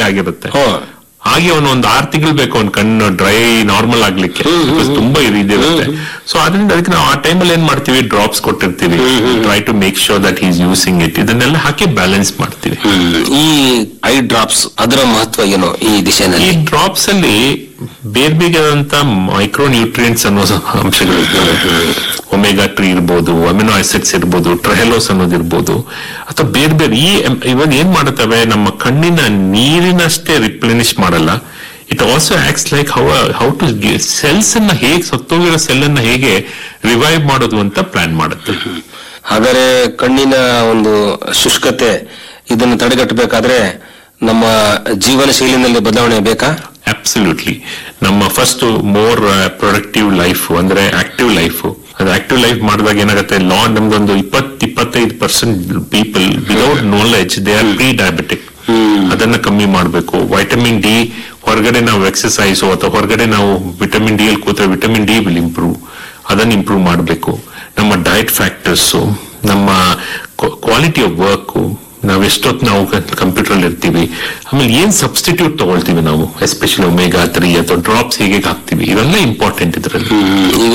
ಆಗಿರುತ್ತೆ ಹಾ. ಹಾಗೆ ಅವನು ಒಂದು ಆರು ತಿಂಗಳು ಬೇಕು ಅವ್ನ ಕಣ್ಣು ಡ್ರೈ ನಾರ್ಮಲ್ ಆಗ್ಲಿಕ್ಕೆ Because ತುಂಬಾ ಇದು ಇದಿರುತ್ತೆ ಸೊ ಅದರಿಂದ ಅದಕ್ಕೆ ನಾವು ಆ ಟೈಮಲ್ಲಿ ಏನ್ ಮಾಡ್ತೀವಿ ಡ್ರಾಪ್ಸ್ ಕೊಟ್ಟಿರ್ತೀವಿ try to make sure that is using it ಇದನ್ನೆಲ್ಲ ಹಾಕಿ ಬ್ಯಾಲೆನ್ಸ್ ಮಾಡ್ತೀವಿ ಈ ಐ ಡ್ರಾಪ್ಸ್ ಅದರ ಮಹತ್ವ ಏನು ಈ ಈ ದಿಶೆನಲ್ಲಿ ಡ್ರಾಪ್ಸ್ ಅಲ್ಲಿ ಬೇರೆ ಬೇರೆದಂತ ಮೈಕ್ರೋ ನ್ಯೂಟ್ರಿಯೆಂಟ್ಸ್ ಅನ್ನೋ ಅಂಶಗಳು ಇರ್ತವೆ ಒಮೆಗಾ ಟ್ರೀ ಇರ್ಬೋದು ಅಮಿನೋ ಆಸಿಡ್ಸ್ ಇರ್ಬೋದು ಟ್ರಹೆಲೋಸ್ ಅನ್ನೋದಿರ್ಬೋದು ಅಥವಾ ಬೇರೆ ಬೇರೆ ಈ ಇವನ್ ಏನ್ ಮಾಡುತ್ತವೆ ನಮ್ಮ ಕಣ್ಣಿನ ನೀರಿನಷ್ಟೇ ರಿಪ್ಲೆನಿಶ್ ಮಾಡಲ್ಲ it also acts like how how to cells ಅನ್ನ ಹೇಗೆ ಸತ್ತೋಗಿರೋ ಸೆಲ್ ಅನ್ನ ಹೇಗೆ ರಿವೈವ್ ಮಾಡೋದು ಅಂತ ಪ್ಲಾನ್ ಮಾಡುತ್ತೆ ಹಾಗಾದ್ರೆ ಕಣ್ಣಿನ ಒಂದು ಶುಷ್ಕತೆ ಇದನ್ನು ತಡೆಗಟ್ಟಬೇಕಾದ್ರೆ ನಮ್ಮ ಜೀವನ ಶೈಲಿನಲ್ಲಿ ಬದಲಾವಣೆ ಬೇಕಾ ಅಬ್ಸಲ್ಯೂಟ್ಲಿ ನಮ್ಮ ಫಸ್ಟ್ ಮೋರ್ ಪ್ರೊಡಕ್ಟಿವ್ ಲೈಫ್ ಅಂದ್ರೆ ಆಕ್ಟಿವ್ ಲೈಫ್ ಅದು ಆಕ್ಟಿವ್ ಲೈಫ್ ಮಾಡಿದಾಗ ಏನಾಗುತ್ತೆ ಲಾ ನಮ್ದೊಂದು ಇಪ್ಪತ್ ಇಪ್ಪತ್ತೈದು percent people without knowledge they are prediabetic ಅದನ್ನ ಕಮ್ಮಿ ಮಾಡಬೇಕು ವೈಟಮಿನ್ ಡಿ ಹೊರಗಡೆ ನಾವು ಎಕ್ಸಸೈಸ್ ಅಥವಾ ಹೊರಗಡೆ ನಾವು ವಿಟಮಿನ್ ಡಿ ಅಲ್ಲಿ ಕೂತ್ರೆ ವಿಟಮಿನ್ ಡಿ ವಿಲ್ ಇಂಪ್ರೂವ್ ಅದನ್ನ ಇಂಪ್ರೂವ್ ಮಾಡಬೇಕು ನಮ್ಮ ಡಯಟ್ ಫ್ಯಾಕ್ಟರ್ಸ್ ನಮ್ಮ ಕ್ವಾಲಿಟಿ ಆಫ್ ವರ್ಕ್ ನಾವ್ ಎಷ್ಟೊತ್ತು ನಾವು ಕಂಪ್ಯೂಟರ್ ಅಲ್ಲಿ ಇರ್ತೀವಿ ಆಮೇಲೆ ಏನ್ ಸಬ್ಸ್ಟಿಟ್ಯೂಟ್ ತಗೊಳ್ತೀವಿ ನಾವು ಎಸ್ಪೆಷಲಿ ಒಮೆಗಾ ತ್ರೀ ಅಥವಾ ಡ್ರಾಪ್ಸ್ ಹೇಗೆ ಹಾಕ್ತಿವಿ ಇವೆಲ್ಲ ಇಂಪಾರ್ಟೆಂಟ್ ಇದರಲ್ಲಿ ಈಗ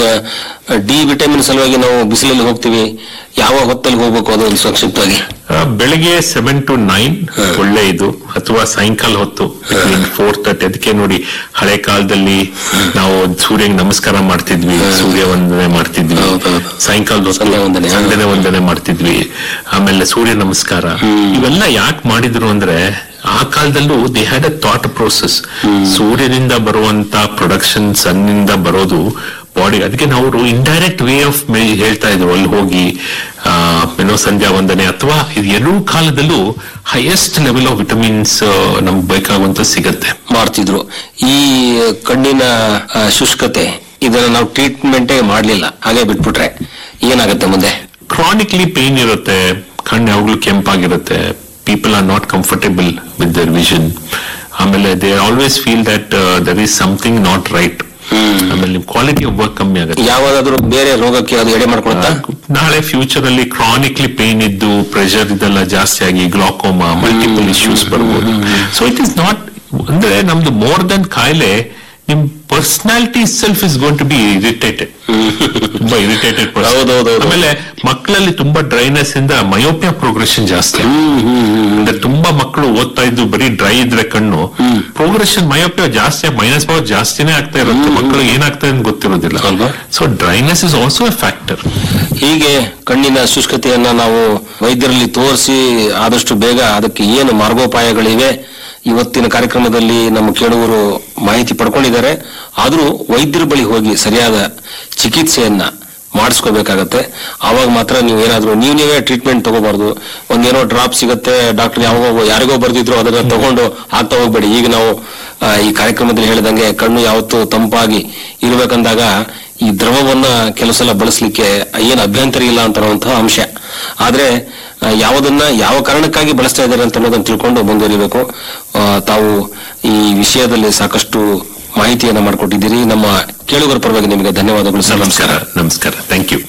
ಡಿ ವಿಟಮಿನ್ ಸಲುವಾಗಿ ನಾವು ಬಿಸಿಲಲ್ಲಿ ಹೋಗ್ತೀವಿ ಯಾವ ಹೊತ್ತಲ್ಲಿ ಹೋಗ್ಬೇಕು ಅದು ಒಂದು ಸಂಕ್ಷಿಪ್ತವಾಗಿ ಆ, ಬೆಳಗ್ಗೆ ಸೆವೆನ್ ಟು ನೈನ್ ಒಳ್ಳೆ ಇದು ಅಥವಾ ಸಾಯಂಕಾಲ ಹೊತ್ತು ಫೋರ್ ತರ್ಟಿ ಅದಕ್ಕೆ ನೋಡಿ ಹಳೆ ಕಾಲದಲ್ಲಿ ನಾವು ಸೂರ್ಯಗೆ ನಮಸ್ಕಾರ ಮಾಡ್ತಿದ್ವಿ ಸೂರ್ಯ ವಂದನೆ ಮಾಡ್ತಿದ್ವಿ ಹೌದೌದು. ಸಾಯಂಕಾಲದ ಹೊತ್ತು ಸಂಧ್ಯಾ ವಂದನೆ, ಹಾ. ಸಂಧ್ಯಾ ವಂದನೆ ಮಾಡ್ತಿದ್ವಿ ಆಮೇಲೆ ಸೂರ್ಯ ನಮಸ್ಕಾರ ಇವೆಲ್ಲ ಯಾಕೆ ಮಾಡಿದ್ರು ಅಂದ್ರೆ ಆ ಕಾಲದಲ್ಲೂ they had a thought process ಸೂರ್ಯನಿಂದ ಬರುವಂತ ಪ್ರೊಡಕ್ಷನ್ ಸನ್ನಿಂದ ಬರೋದು ಬಾಡಿ ಅದಕ್ಕೆ ನಾವು ಇಂಡೈರೆಕ್ಟ್ ವೇ ಆಫ್ ಹೇಳ್ತಾ ಇದ್ರು ಅಲ್ಲಿ ಹೋಗಿ ಆ, ಏನೋ ಸಂಧ್ಯಾ ವಂದನೆ ಅಥವಾ ಇದು ಎರಡೂ ಕಾಲದಲ್ಲೂ ಹೈಯೆಸ್ಟ್ ಲೆವೆಲ್ ಆಫ್ ವಿಟಮಿನ್ಸ್ ನಮ್ಗೆ ಬೇಕಾಗುವಂತ ಸಿಗತ್ತೆ ಮಾಡ್ತಿದ್ರು ಈ ಕಣ್ಣಿನ ಆ, ಶುಷ್ಕತೆ ಇದನ್ನ ನಾವು ಟ್ರೀಟ್ಮೆಂಟೇ ಮಾಡ್ಲಿಲ್ಲ ಹಾಗೆ ಬಿಟ್ಬಿಟ್ರೆ ಏನಾಗುತ್ತೆ ಮುಂದೆ ಕ್ರಾನಿಕ್ಲಿ ಪೇನ್ ಇರುತ್ತೆ ಕಣ್ಣು ಯಾವಾಗ್ಲೂ ಕೆಂಪಾಗಿರುತ್ತೆ people are not comfortable with their vision ಆಮೇಲೆ they always feel that there is something not right ಆಮೇಲೆ ನಿಮ್ ಕ್ವಾಲಿಟಿ ಆಫ್ ವರ್ಕ್ ಕಮ್ಮಿ ಆಗುತ್ತೆ ಯಾವ್ದಾದ್ರು ಬೇರೆ ರೋಗಕ್ಕೆ ಅದು ಎಡೆ ಮಾಡ್ಕೊಳುತ್ತಾ ನಾಳೆ ಫ್ಯೂಚರ್ ಅಲ್ಲಿ ಕ್ರಾನಿಕ್ಲಿ ಪೇನ್ ಇದ್ದು ಪ್ರೆಷರ್ ಇದೆಲ್ಲ ಜಾಸ್ತಿ ಆಗಿ ಗ್ಲಾಕೋಮಾ ಮಲ್ಟಿಪಲ್ ಇಶ್ಯೂಸ್ ಬರ್ಬೋದು ಸೊ ಇಟ್ ಇಸ್ ನಾಟ್ ಅಂದ್ರೆ ನಮ್ದು ಮೋರ್ ದನ್ ಕಾಯಿಲೆ ನಿಮ್ personality self is going to be irritated ತುಂಬಾ ಇರಿಟೇಟೆಡ್ ಹೌದೌದೌದು. ಆಮೇಲೆ ಮಕ್ಕಳಲ್ಲಿ ತುಂಬಾ ಡ್ರೈನೆಸ್ ಇಂದ ಮಯೋಪಿಯಾ ಪ್ರೋಗ್ರೆಷನ್ ಜಾಸ್ತಿ ಅಂದ್ರೆ ತುಂಬಾ ಮಕ್ಕಳು ಓದ್ತಾ ಇದ್ದು ಬರೀ ಡ್ರೈ ಇದ್ರೆ ಕಣ್ಣು ಪ್ರೋಗ್ರೆಷನ್ ಮಯೋಪಿಯಾ ಜಾಸ್ತಿ ಮೈನಸ್ ಪವರ್ ಜಾಸ್ತಿನೇ ಆಗ್ತಾ ಇರುತ್ತೆ ಮಕ್ಕಳು ಏನಾಗ್ತಾ ಅಂತ ಗೊತ್ತಿರೋದಿಲ್ಲ ಅಲ್ವಾ? So dryness is also a factor ಹೀಗೆ ಕಣ್ಣಿನ ಶುಷ್ಕತೆಯನ್ನ ನಾವು ವೈದ್ಯರಲ್ಲಿ ತೋರಿಸಿ ಆದಷ್ಟು ಬೇಗ ಅದಕ್ಕೆ ಏನು ಮಾರ್ಗೋಪಾಯಗಳಿವೆ ಇವತ್ತಿನ ಕಾರ್ಯಕ್ರಮದಲ್ಲಿ ನಮ್ಮ ಕೇಳುವರು ಮಾಹಿತಿ ಪಡ್ಕೊಂಡಿದ್ದಾರೆ ಆದರೂ ವೈದ್ಯರ ಬಳಿ ಹೋಗಿ ಸರಿಯಾದ ಚಿಕಿತ್ಸೆಯನ್ನ ಮಾಡಿಸ್ಕೋಬೇಕಾಗತ್ತೆ ಆವಾಗ ಮಾತ್ರ ನೀವು ಏನಾದ್ರೂ ನೀವು ನೀವೇ ಟ್ರೀಟ್ಮೆಂಟ್ ತಗೋಬಾರ್ದು ಒಂದೇನೋ ಡ್ರಾಪ್ ಸಿಗುತ್ತೆ ಡಾಕ್ಟರ್ ಯಾವಾಗೋ ಯಾರಿಗೋ ಬರ್ದಿದ್ರು ಅದನ್ನ ತಗೊಂಡು ಆಗ್ತಾ ಹೋಗ್ಬೇಡಿ ಈಗ ನಾವು ಆ, ಈ ಕಾರ್ಯಕ್ರಮದಲ್ಲಿ ಹೇಳಿದಂಗೆ ಕಣ್ಣು ಯಾವತ್ತು ತಂಪಾಗಿ ಇರ್ಬೇಕಂದಾಗ ಈ ದ್ರವವನ್ನ ಕೆಲವು ಸಲ ಬಳಸಲಿಕ್ಕೆ ಏನು ಅಭ್ಯಂತರ ಇಲ್ಲ ಅಂತ ಅನ್ನುವಂತಹ ಅಂಶ ಆದ್ರೆ ಆ, ಯಾವುದನ್ನ ಯಾವ ಕಾರಣಕ್ಕಾಗಿ ಬಳಸ್ತಾ ಇದ್ದಾರೆ ಅಂತ ಅನ್ನೋದನ್ನ ತಿಳ್ಕೊಂಡು ಮುಂದುವರಿಬೇಕು ಆ, ತಾವು ಈ ವಿಷಯದಲ್ಲಿ ಸಾಕಷ್ಟು ಮಾಹಿತಿಯನ್ನ ಮಾಡಿಕೊಟ್ಟಿದ್ದೀರಿ ನಮ್ಮ ಕೇಳುಗರ ಪರವಾಗಿ ನಿಮಗೆ ಧನ್ಯವಾದಗಳು ಸರ್ ನಮಸ್ಕಾರ ನಮಸ್ಕಾರ ಥ್ಯಾಂಕ್ ಯು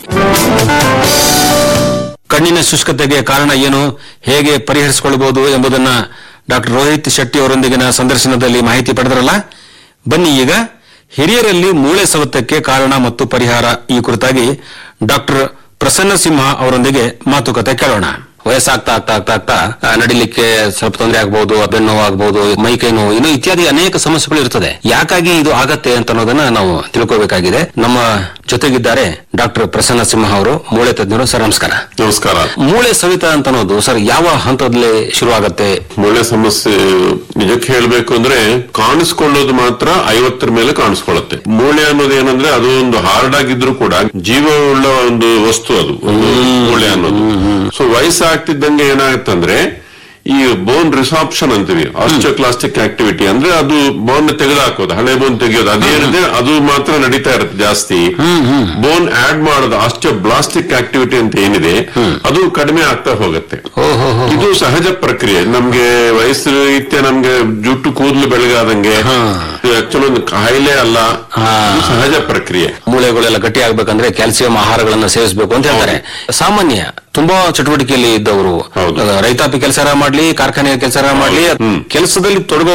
ಕಣ್ಣಿನ ಶುಷ್ಕತೆಗೆ ಕಾರಣ ಏನು ಹೇಗೆ ಪರಿಹರಿಸಿಕೊಳ್ಳಬಹುದು ಎಂಬುದನ್ನ ಡಾಕ್ಟರ್ ರೋಹಿತ್ ಶೆಟ್ಟಿ ಅವರೊಂದಿಗಿನ ಸಂದರ್ಶನದಲ್ಲಿ ಮಾಹಿತಿ ಪಡೆದರಲ್ಲ ಬನ್ನಿ ಈಗ ಹಿರಿಯರಲ್ಲಿ ಮೂಳೆ ಸವತಕ್ಕೆ ಕಾರಣ ಮತ್ತು ಪರಿಹಾರ ಈ ಕುರಿತಾಗಿ ಡಾಕ್ಟರ್ ಪ್ರಸನ್ನ ಸಿಂಹ ಅವರೊಂದಿಗೆ ಮಾತುಕತೆ ಕೇಳೋಣ ವಯಸ್ಸಾಗ್ತಾ ಆಗ್ತಾ ಆಗ್ತಾ ಆಗ್ತಾ ಆ, ನಡಿಲಿಕ್ಕೆ ಸ್ವಲ್ಪ ತೊಂದರೆ ಆಗಬಹುದು ಬೆನ್ನು ನೋವು ಆಗಬಹುದು ಮೈ ಕೈ ನೋವು ಇನ್ನು ಇತ್ಯಾದಿ ಅನೇಕ ಸಮಸ್ಯೆಗಳು ಇರ್ತದೆ ಯಾಕಾಗಿ ಇದು ಆಗತ್ತೆ ಅಂತ ಅನ್ನೋದನ್ನ ನಾವು ತಿಳ್ಕೋಬೇಕಾಗಿದೆ ನಮ್ಮ ಜೊತೆಗಿದ್ದಾರೆ ಡಾಕ್ಟರ್ ಪ್ರಸನ್ನ ಸಿಂಹ ಅವರು ಮೂಳೆ ತಜ್ಞರು ಸರ್ ನಮಸ್ಕಾರ ನಮಸ್ಕಾರ ಮೂಳೆ ಸವಿತ ಅಂತ ಅನ್ನೋದು ಸರ್ ಯಾವ ಹಂತದಲ್ಲಿ ಶುರುವಾಗತ್ತೆ ಮೂಳೆ ಸಮಸ್ಯೆ ನಿಜಕ್ಕೆ ಹೇಳ್ಬೇಕು ಅಂದ್ರೆ ಕಾಣಿಸ್ಕೊಳ್ಳೋದು ಮಾತ್ರ ಐವತ್ತರ ಮೇಲೆ ಕಾಣಿಸ್ಕೊಳ್ಳುತ್ತೆ ಮೂಳೆ ಅನ್ನೋದು ಏನಂದ್ರೆ ಅದು ಒಂದು ಹಾರ್ಡ್ ಆಗಿದ್ರು ಕೂಡ ಜೀವವುಳ್ಳ ಒಂದು ವಸ್ತು ಅದು ಒಂದು ಮೂಳೆ ಅನ್ನೋದು ಸೊ ವಯಸ್ಸಾಗ್ತಿದ್ದಂಗೆ ಏನಾಗುತ್ತಂದ್ರೆ ಈ ಬೋನ್ ರಿಸಾಪ್ಷನ್ ಅಂತೀವಿ ಆಸ್ಟಿಯೋಕ್ಲಾಸ್ಟಿಕ್ ಆಕ್ಟಿವಿಟಿ ಅಂದ್ರೆ ಅದು ಬೋನ್ ತೆಗೆದುಹಾಕೋದು ಹಳೆ ಬೋನ್ ತೆಗೆಯೋದು ಅದೇನಿದೆ ಅದು ಮಾತ್ರ ನಡೀತಾ ಇರುತ್ತೆ ಜಾಸ್ತಿ ಬೋನ್ ಆಡ್ ಮಾಡೋದು ಆಸ್ಟಿಯೋಬ್ಲಾಸ್ಟಿಕ್ ಆಕ್ಟಿವಿಟಿ ಅಂತ ಏನಿದೆ ಅದು ಕಡಿಮೆ ಆಗ್ತಾ ಹೋಗುತ್ತೆ ಇದು ಸಹಜ ಪ್ರಕ್ರಿಯೆ ನಮ್ಗೆ ವಯಸ್ಸು ರೀತ್ಯ ನಮ್ಗೆ ಜುಟ್ಟು ಕೂದಲು ಬೆಳಗಾದಂಗೆ ಆಕ್ಚುಲಿ ಒಂದು ಕಾಯಿಲೆ ಅಲ್ಲ ಇದು ಸಹಜ ಪ್ರಕ್ರಿಯೆ ಮೂಳೆಗಳೆಲ್ಲ ಗಟ್ಟಿ ಆಗ್ಬೇಕಂದ್ರೆ ಕ್ಯಾಲ್ಸಿಯಂ ಆಹಾರಗಳನ್ನ ಸೇವಿಸಬೇಕು ಅಂತ ಹೇಳ್ತಾರೆ ಸಾಮಾನ್ಯ ತುಂಬಾ ಚಟುವಟಿಕೆಯಲ್ಲಿ ಇದ್ದವರು ಹೌದು. ಆ, ರೈತಾಪಿ ಕೆಲಸ ಮಾಡ್ಲಿ ಕಾರ್ಖಾನೆ ಕೆಲಸ ಮಾಡ್ಲಿ ಕೆಲಸದಲ್ಲಿ ತೊಡಗೋ